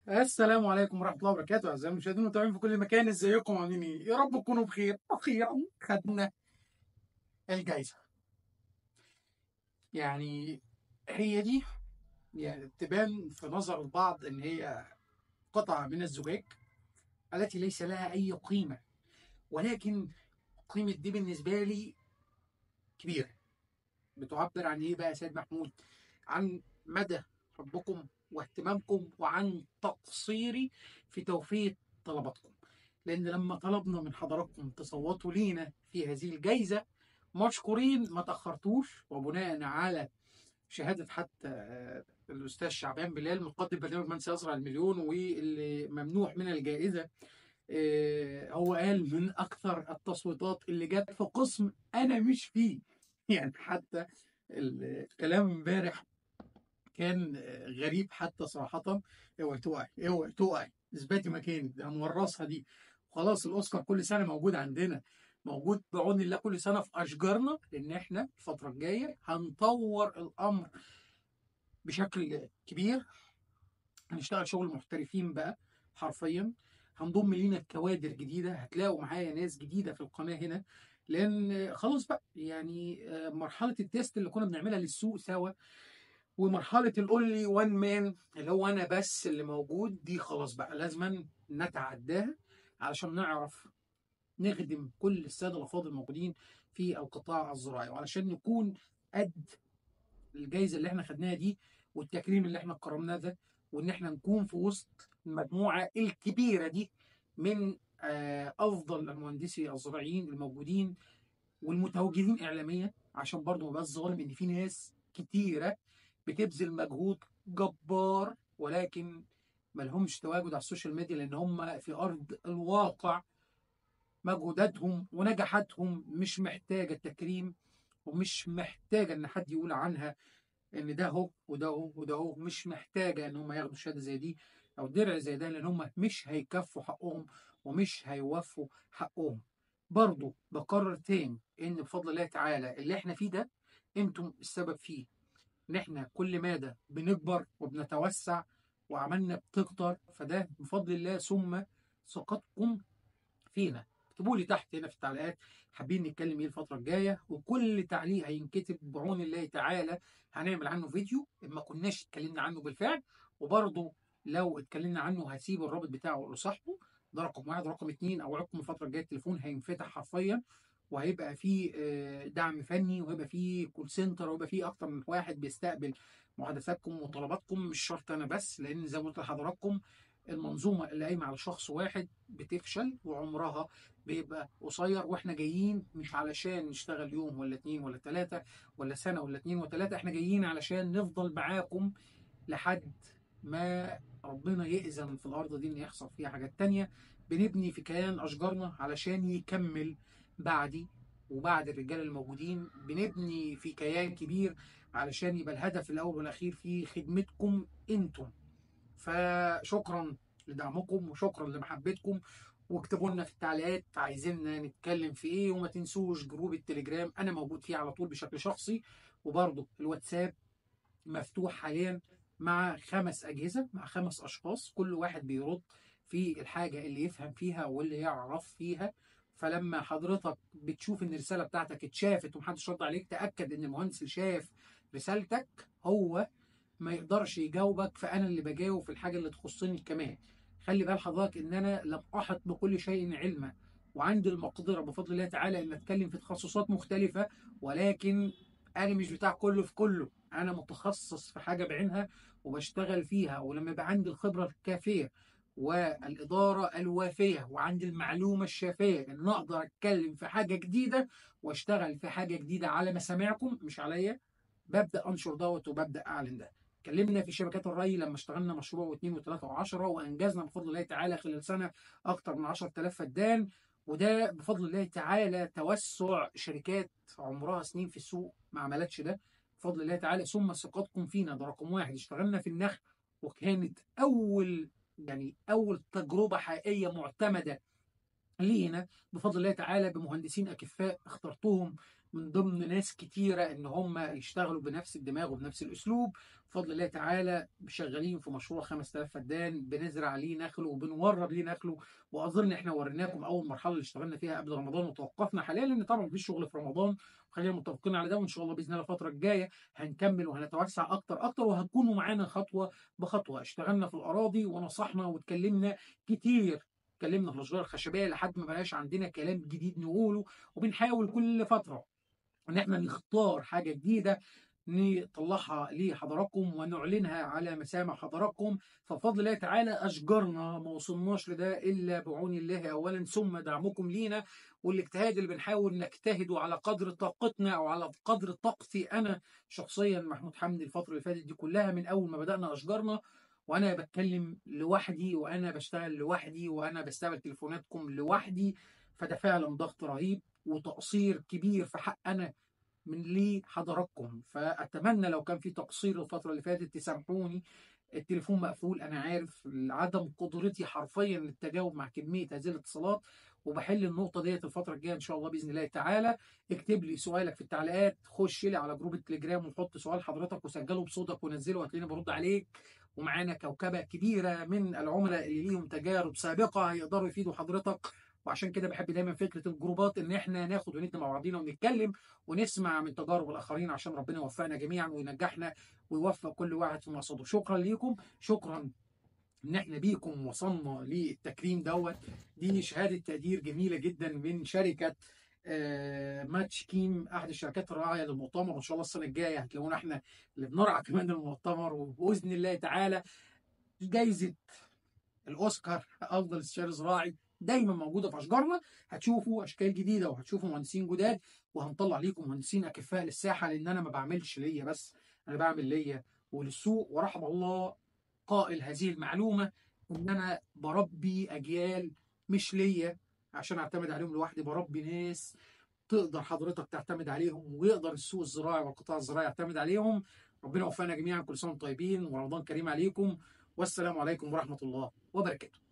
السلام عليكم ورحمة الله وبركاته أعزائي المشاهدين والمتابعين في كل مكان ازيكم عاملين ايه؟ يا رب تكونوا بخير أخيرا خدنا الجايزة يعني هي دي يعني تبان في نظر البعض إن هي قطعة من الزجاج التي ليس لها أي قيمة ولكن قيمة دي بالنسبة لي كبيرة بتعبر عن ايه بقى يا سيد محمود؟ عن مدى حبكم واهتمامكم وعن تقصيري في توفير طلباتكم لان لما طلبنا من حضراتكم تصوتوا لينا في هذه الجائزه مشكورين ما تاخرتوش وبناء على شهاده حتى آه، الاستاذ شعبان بلال مقدم برنامج من سيزرع المليون واللي ممنوح من الجائزه آه، هو قال من اكثر التصويتات اللي جت في قسم انا مش فيه يعني حتى الكلام امبارح كان غريب حتى صراحة اوعي تقعي اوعي تقعي اثباتي مكانك ده هنورثها دي خلاص الاوسكار كل سنة موجود عندنا موجود بعون الله كل سنة في اشجارنا لان احنا الفترة الجاية هنطور الامر بشكل كبير هنشتغل شغل محترفين بقى حرفيا هنضم لينا كوادر جديدة هتلاقوا معايا ناس جديدة في القناة هنا لان خلاص بقى يعني مرحلة التيست اللي كنا بنعملها للسوق سوا ومرحله الاونلي وان مان اللي هو انا بس اللي موجود دي خلاص بقى لازم نتعداها علشان نعرف نخدم كل الساده الافاضل الموجودين في القطاع الزراعي وعلشان نكون قد الجائزه اللي احنا خدناها دي والتكريم اللي احنا كرمناه ده وان احنا نكون في وسط المجموعه الكبيره دي من آه، افضل المهندسي الزراعيين الموجودين والمتواجدين اعلاميا عشان برضه ما بقاش ظالم ان في ناس كتيره بتبذل مجهود جبار ولكن ما لهمش تواجد على السوشيال ميديا لان هم في ارض الواقع مجهوداتهم ونجاحاتهم مش محتاجه تكريم ومش محتاجه ان حد يقول عنها ان ده هو وده هو وده هو مش محتاجه ان هم ياخدوا شهاده زي دي او درع زي ده لان هم مش هيكفوا حقهم ومش هيوفوا حقهم برضه بكرر تاني ان بفضل الله تعالى اللي احنا فيه ده انتم السبب فيه ان احنا كل مادة بنكبر وبنتوسع وعملنا بتكتر فده بفضل الله ثم ثقتكم فينا اكتبوا لي تحت هنا في التعليقات حابين نتكلم ايه الفتره الجايه وكل تعليق هينكتب بعون الله تعالى هنعمل عنه فيديو ما كناش اتكلمنا عنه بالفعل وبرضه لو اتكلمنا عنه هسيب الرابط بتاعه لصاحبه ده رقم واحد رقم اتنين اوعدكم الفتره الجايه التليفون هينفتح حرفيا وهيبقى في آه، دعم فني وهيبقى في كول سنتر وهيبقى في اكتر من واحد بيستقبل محادثاتكم وطلباتكم مش شرط انا بس لان زي ما قلت لحضراتكم المنظومه اللي قايمه على شخص واحد بتفشل وعمرها بيبقى قصير واحنا جايين مش علشان نشتغل يوم ولا اتنين ولا تلاته ولا سنه ولا اتنين وتلاته احنا جايين علشان نفضل معاكم لحد ما ربنا يأذن في الارض دي ان يحصل فيها حاجات تانية بنبني في كيان اشجارنا علشان يكمل بعدي وبعد الرجال الموجودين بنبني في كيان كبير علشان يبقى الهدف الاول والاخير في خدمتكم انتم فشكرا لدعمكم وشكرا لمحبتكم واكتبوا لنا في التعليقات عايزيننا نتكلم في ايه وما تنسوش جروب التليجرام انا موجود فيه على طول بشكل شخصي وبرضه الواتساب مفتوح حاليا مع خمس اجهزه مع خمس اشخاص كل واحد بيرد في الحاجه اللي يفهم فيها واللي يعرف فيها فلما حضرتك بتشوف ان الرساله بتاعتك اتشافت ومحدش رد عليك تاكد ان المهندس اللي شاف رسالتك هو ما يقدرش يجاوبك فانا اللي بجاوب في الحاجه اللي تخصني كمان خلي بال حضرتك ان انا لم احط بكل شيء علما وعندي المقدره بفضل الله تعالى ان اتكلم في تخصصات مختلفه ولكن انا مش بتاع كله في كله انا متخصص في حاجه بعينها وبشتغل فيها ولما يبقى عندي الخبره الكافيه والإدارة الوافية وعندي المعلومة الشافية إن أقدر أتكلم في حاجة جديدة وأشتغل في حاجة جديدة على مسامعكم مش عليا ببدأ أنشر دوت وببدأ أعلن ده اتكلمنا في شبكات الري لما اشتغلنا مشروع واثنين وثلاثة وعشرة وأنجزنا بفضل الله تعالى خلال سنة أكثر من 10000 فدان وده بفضل الله تعالى توسع شركات عمرها سنين في السوق ما عملتش ده بفضل الله تعالى ثم ثقتكم فينا ده رقم واحد اشتغلنا في النخل وكانت أول يعني أول تجربة حقيقية معتمدة لينا بفضل الله تعالى بمهندسين أكفاء اخترتهم من ضمن ناس كتيره ان هم يشتغلوا بنفس الدماغ وبنفس الاسلوب بفضل الله تعالى شغالين في مشروع 5000 فدان بنزرع ليه نخله وبنورد ليه نخله واظن احنا وريناكم اول مرحله اللي اشتغلنا فيها قبل رمضان وتوقفنا حاليا لان طبعا مفيش شغل في رمضان خلينا متفقين على ده وان شاء الله باذن الله الفتره الجايه هنكمل وهنتوسع اكتر اكتر وهتكونوا معانا خطوه بخطوه اشتغلنا في الاراضي ونصحنا واتكلمنا كتير اتكلمنا في الاشجار الخشبيه لحد ما بقاش عندنا كلام جديد نقوله وبنحاول كل فتره ان احنا نختار حاجه جديده نطلعها لحضراتكم ونعلنها على مسامع حضراتكم فبفضل الله تعالى اشجارنا ما وصلناش لده الا بعون الله اولا ثم دعمكم لينا والاجتهاد اللي بنحاول نجتهده على قدر طاقتنا او على قدر طاقتي انا شخصيا محمود حمدي الفتره اللي فاتت دي كلها من اول ما بدانا اشجارنا وانا بتكلم لوحدي وانا بشتغل لوحدي وانا بستقبل تليفوناتكم لوحدي فده فعلا ضغط رهيب وتقصير كبير في حق انا من لحضراتكم فاتمنى لو كان في تقصير الفتره اللي فاتت تسامحوني التليفون مقفول انا عارف عدم قدرتي حرفيا للتجاوب مع كميه هذه الاتصالات وبحل النقطه ديت الفتره الجايه ان شاء الله باذن الله تعالى اكتب لي سؤالك في التعليقات خش لي على جروب التليجرام وحط سؤال حضرتك وسجله بصوتك ونزله وهتلاقيني برد عليك ومعانا كوكبه كبيره من العملاء اللي ليهم تجارب سابقه هيقدروا يفيدوا حضرتك وعشان كده بحب دايما فكره الجروبات ان احنا ناخد وندي مع بعضينا ونتكلم ونسمع من تجارب الاخرين عشان ربنا يوفقنا جميعا وينجحنا ويوفق كل واحد في مقصده شكرا ليكم شكرا ان احنا بيكم وصلنا للتكريم دوت دي شهاده تقدير جميله جدا من شركه آه ماتش كيم احد الشركات الراعيه للمؤتمر وان شاء الله السنه الجايه هتلاقونا احنا اللي بنرعى كمان المؤتمر وباذن الله تعالى جايزه الاوسكار افضل استشاري زراعي دايما موجوده في اشجارنا هتشوفوا اشكال جديده وهتشوفوا مهندسين جداد وهنطلع ليكم مهندسين اكفاء للساحه لان انا ما بعملش ليا بس انا بعمل ليا وللسوق ورحم الله قائل هذه المعلومه ان انا بربي اجيال مش ليا عشان اعتمد عليهم لوحدي بربي ناس تقدر حضرتك تعتمد عليهم ويقدر السوق الزراعي والقطاع الزراعي يعتمد عليهم ربنا يوفقنا جميعا كل سنه وانتم طيبين ورمضان كريم عليكم والسلام عليكم ورحمه الله وبركاته